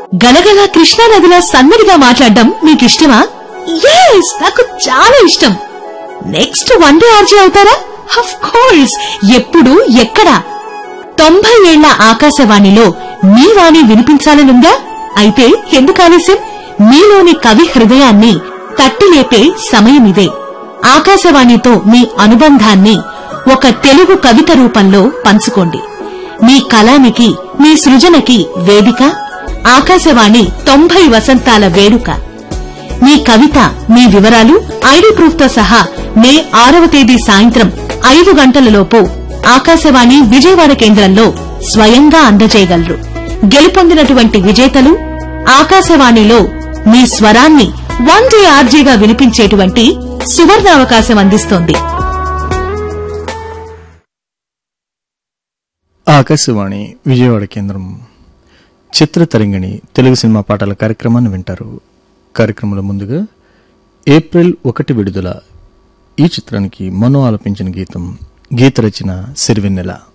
గలగల కృష్ణానదిలో సన్నదిగా మాట్లాడడం మీకిష్టమా ఎస్ నాకు చాలా ఇష్టం నెక్స్ట్ వన్ డే ఆర్జీ అవుతారా అఫ్ కోర్స్ ఎప్పుడు ఎక్కడ తొంభై ఏళ్ల ఆకాశవాణిలో మీ వాణి వినిపించాలనుందా అయితే ఎందుకు ఆలస్యం మీలోని కవి హృదయాన్ని తట్టిలేపే సమయమిదే ఆకాశవాణితో మీ అనుబంధాన్ని ఒక తెలుగు కవిత రూపంలో పంచుకోండి మీ కళానికి మీ సృజనకి వేదిక ఆకాశవాణి తొంభై వసంతాల వేడుక మీ కవిత మీ వివరాలు ఐడి ప్రూఫ్ తో సహా మే ఆరవ తేదీ సాయంత్రం ఐదు గంటలలోపు ఆకాశవాణి విజయవాడ కేంద్రంలో స్వయంగా అందజేయగలరు గెలుపొందినటువంటి విజేతలు ఆకాశవాణిలో మీ స్వరాన్ని వన్ డే ఆర్జీగా వినిపించేటువంటి సువర్ణావకాశం అందిస్తోంది ఆకాశవాణి విజయవాడ కేంద్రం చిత్రతరంగిణి తెలుగు సినిమా పాటల కార్యక్రమాన్ని వింటారు కార్యక్రమంలో ముందుగా ఏప్రిల్ ఒకటి విడుదల ఈ చిత్రానికి మనో ఆలపించిన గీతం గీత రచన సిరివెన్నెల